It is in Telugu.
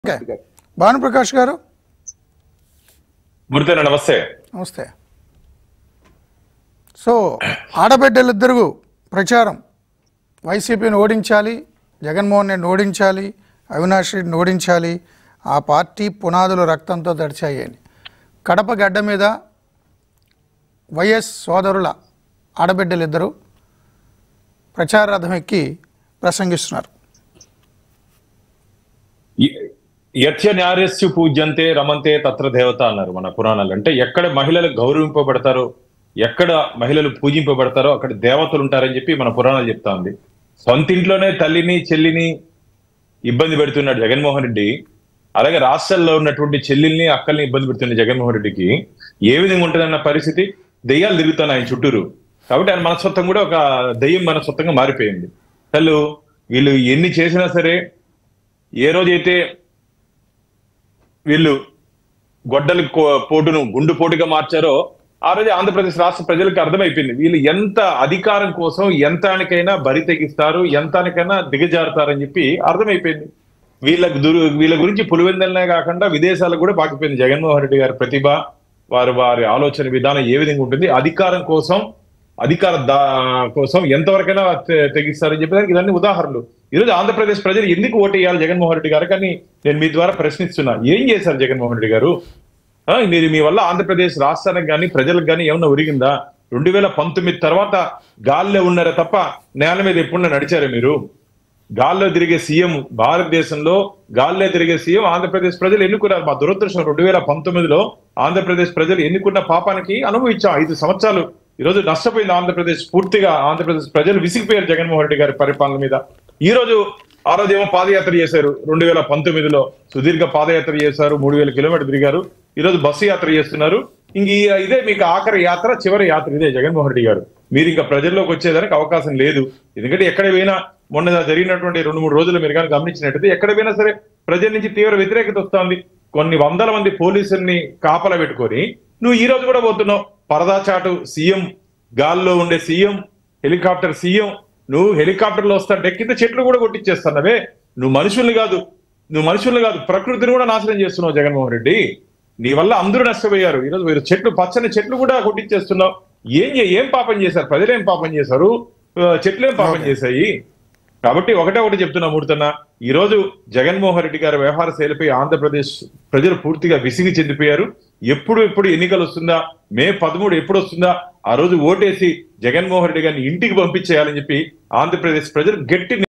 ఓకే భానుప్రకాష్ గారు గురుతేన నమస్తే నమస్తే సో ఆడబిడ్డలిద్దరు ప్రచారం వైసీపీని ఓడించాలి జగన్మోహన్ రెడ్డిని ఓడించాలి అవినాష్ రెడ్డిని ఓడించాలి ఆ పార్టీ పునాదులు రక్తంతో తడిచాయి అని కడప గడ్డ మీద వైఎస్ సోదరుల ఆడబిడ్డలిద్దరూ ప్రచార రథం ఎక్కి ప్రసంగిస్తున్నారు యథ్య న్యార్యస్సు పూజ్యంతే రమంతే తత్ర దేవత అన్నారు మన పురాణాలు అంటే ఎక్కడ మహిళలు గౌరవింపబడతారో ఎక్కడ మహిళలు పూజింపబడతారో అక్కడ దేవతలు ఉంటారని చెప్పి మన పురాణాలు చెప్తా ఉంది సొంత ఇంట్లోనే తల్లిని చెల్లిని ఇబ్బంది పెడుతున్నాడు జగన్మోహన్ రెడ్డి అలాగే రాష్ట్రాల్లో ఉన్నటువంటి చెల్లెల్ని అక్కల్ని ఇబ్బంది పెడుతున్న జగన్మోహన్ రెడ్డికి ఏ విధంగా ఉంటుందన్న పరిస్థితి దెయ్యాలు తిరుగుతాయి ఆయన చుట్టూరు కాబట్టి ఆయన మనస్తత్వం కూడా ఒక దెయ్యం మనస్తత్వంగా మారిపోయింది అసలు వీళ్ళు ఎన్ని చేసినా సరే ఏ రోజైతే వీళ్ళు గొడ్డలి కో- పోటును గుండు పోటుగా మార్చారో ఆ రోజు ఆంధ్రప్రదేశ్ రాష్ట్ర ప్రజలకు అర్థమైపోయింది వీళ్ళు ఎంత అధికారం కోసం ఎంతానికైనా బరి తెగిస్తారు ఎంతానికైనా దిగజారుతారని చెప్పి అర్థమైపోయింది వీళ్ళ దురు వీళ్ళ గురించి పులివెందలనే కాకుండా విదేశాలకు కూడా పాకిపోయింది జగన్మోహన్ రెడ్డి గారి ప్రతిభ వారి వారి ఆలోచన విధానం ఏ విధంగా ఉంటుంది అధికారం కోసం అధికార దా- కోసం ఎంతవరకైనా తె- తెగిస్తారని చెప్పడానికి ఇవన్నీ ఉదాహరణలు ఈరోజు ఆంధ్రప్రదేశ్ ప్రజలు ఎందుకు ఓటేయాలి జగన్మోహన్ రెడ్డి గారు కానీ నేను మీ ద్వారా ప్రశ్నిస్తున్నా ఏం చేశారు జగన్మోహన్ రెడ్డి గారు ఆ, మీరు మీ వల్ల ఆంధ్రప్రదేశ్ రాష్ట్రానికి కానీ ప్రజలకు కానీ ఏమన్నా ఒరిగిందా రెండు వేల పంతొమ్మిది తర్వాత గాల్లో ఉన్నారా తప్ప నేల మీద ఎప్పుడన్నా నడిచారా మీరు గాల్లో తిరిగే సీఎం భారతదేశంలో గాల్లో తిరిగే సీఎం ఆంధ్రప్రదేశ్ ప్రజలు ఎన్నుకున్నారు మా దురదృష్టం రెండు వేల పంతొమ్మిదిలో ఆంధ్రప్రదేశ్ ప్రజలు ఎన్నుకున్న పాపానికి అనుభవించాం ఐదు సంవత్సరాలు ఈరోజు నష్టపోయింది ఆంధ్రప్రదేశ్ పూర్తిగా ఆంధ్రప్రదేశ్ ప్రజలు విసిగిపోయారు జగన్మోహన్ రెడ్డి గారి పరిపాలన మీద ఈ రోజు ఆ రోజు ఏమో పాదయాత్ర చేశారు రెండు వేల పంతొమ్మిదిలో సుదీర్ఘ పాదయాత్ర చేశారు మూడు వేల కిలోమీటర్ తిరిగారు ఈ రోజు బస్సు యాత్ర చేస్తున్నారు ఇంక ఈ- ఇదే మీకు ఆఖరి యాత్ర చివరి యాత్ర ఇదే జగన్మోహన్ రెడ్డి గారు మీరు ఇంకా ప్రజల్లోకి వచ్చేదానికి అవకాశం లేదు ఎందుకంటే ఎక్కడ పోయినా మొన్న జరిగినటువంటి రెండు మూడు రోజులు మీరు కానీ గమనించినట్టయితే ఎక్కడ పోయినా సరే ప్రజల నుంచి తీవ్ర వ్యతిరేకత వస్తుంది కొన్ని వందల మంది పోలీసుల్ని కాపలా పెట్టుకొని నువ్వు ఈ రోజు కూడా పోతున్నావు పరదా చాటు సీఎం గాల్లో ఉండే సీఎం హెలికాప్టర్ సీఎం నువ్వు హెలికాప్టర్లో వస్తాంటే కింద చెట్లు కూడా కొట్టించేస్తున్నావే నువ్వు మనుషుల్ని కాదు నువ్వు మనుషుల్ని కాదు ప్రకృతిని కూడా నాశనం చేస్తున్నావు జగన్మోహన్ రెడ్డి నీ వల్ల అందరూ నష్టపోయారు ఈరోజు మీరు చెట్లు పచ్చని చెట్లు కూడా కొట్టించేస్తున్నావు ఏం చే- ఏం పాపం చేశారు ప్రజలు ఏం పాపం చేశారు ఆ, చెట్లు ఏం పాపం చేశాయి కాబట్టి ఒకటే ఒకటి చెప్తున్నా మూడుతున్నా ఈ రోజు జగన్మోహన్ రెడ్డి గారి వ్యవహార శైలిపై ఆంధ్రప్రదేశ్ ప్రజలు పూర్తిగా విసిగి చెందిపోయారు ఎప్పుడు ఎప్పుడు ఎన్నికలు వస్తుందా మే పదమూడు ఎప్పుడు వస్తుందా ఆ రోజు ఓటేసి జగన్మోహన్ రెడ్డి గారిని ఇంటికి పంపించేయాలని చెప్పి ఆంధ్రప్రదేశ్ ప్రజలు గట్టి